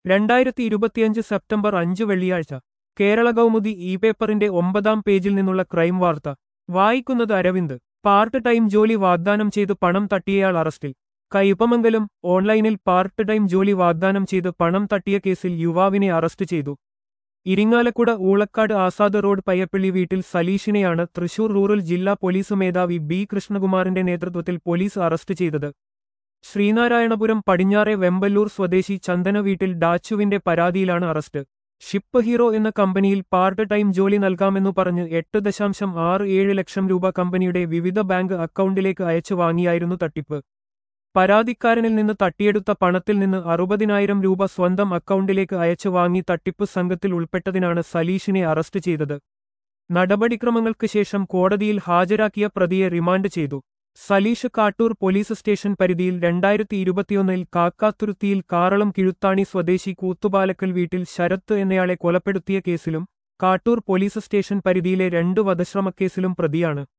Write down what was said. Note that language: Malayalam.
രണ്ടായിരത്തി ഇരുപത്തിയഞ്ച് സെപ്റ്റംബർ അഞ്ച് വെള്ളിയാഴ്ച കേരള കൗമുദി ഇ പേപ്പറിന്റെ ഒമ്പതാം പേജിൽ നിന്നുള്ള ക്രൈം വാർത്ത വായിക്കുന്നത് അരവിന്ദ് പാർട്ട് ടൈം ജോലി വാഗ്ദാനം ചെയ്ത് പണം തട്ടിയയാൾ അറസ്റ്റിൽ കയ്പമംഗലം ഓൺലൈനിൽ പാർട്ട് ടൈം ജോലി വാഗ്ദാനം ചെയ്ത് പണം തട്ടിയ കേസിൽ യുവാവിനെ അറസ്റ്റ് ചെയ്തു ഇരിങ്ങാലക്കുട ഊളക്കാട് ആസാദ് റോഡ് പയ്യപ്പള്ളി വീട്ടിൽ സലീഷിനെയാണ് തൃശൂർ റൂറൽ ജില്ലാ പോലീസ് മേധാവി ബി കൃഷ്ണകുമാറിന്റെ നേതൃത്വത്തിൽ പോലീസ് അറസ്റ്റ് ചെയ്തത് ശ്രീനാരായണപുരം പടിഞ്ഞാറെ വെമ്പല്ലൂർ സ്വദേശി ചന്ദന വീട്ടിൽ ഡാച്ചുവിന്റെ പരാതിയിലാണ് അറസ്റ്റ് ഷിപ്പ് ഹീറോ എന്ന കമ്പനിയിൽ പാർട്ട് ടൈം ജോലി നൽകാമെന്നു പറഞ്ഞ് എട്ട് ദശാംശം ആറ് ഏഴ് ലക്ഷം രൂപ കമ്പനിയുടെ വിവിധ ബാങ്ക് അക്കൗണ്ടിലേക്ക് അയച്ചു വാങ്ങിയായിരുന്നു തട്ടിപ്പ് പരാതിക്കാരനിൽ നിന്ന് തട്ടിയെടുത്ത പണത്തിൽ നിന്ന് അറുപതിനായിരം രൂപ സ്വന്തം അക്കൗണ്ടിലേക്ക് അയച്ചു വാങ്ങി തട്ടിപ്പ് സംഘത്തിൽ ഉൾപ്പെട്ടതിനാണ് സലീഷിനെ അറസ്റ്റ് ചെയ്തത് നടപടിക്രമങ്ങൾക്ക് ശേഷം കോടതിയിൽ ഹാജരാക്കിയ പ്രതിയെ റിമാൻഡ് ചെയ്തു സലീഷ് കാട്ടൂർ പോലീസ് സ്റ്റേഷൻ പരിധിയിൽ രണ്ടായിരത്തി ഇരുപത്തിയൊന്നിൽ കാക്കാത്തുരുത്തിയിൽ കാറളം കിഴുത്താണി സ്വദേശി കൂത്തുപാലക്കൽ വീട്ടിൽ ശരത്ത് എന്നയാളെ കൊലപ്പെടുത്തിയ കേസിലും കാട്ടൂർ പോലീസ് സ്റ്റേഷൻ പരിധിയിലെ രണ്ടു വധശ്രമക്കേസിലും പ്രതിയാണ്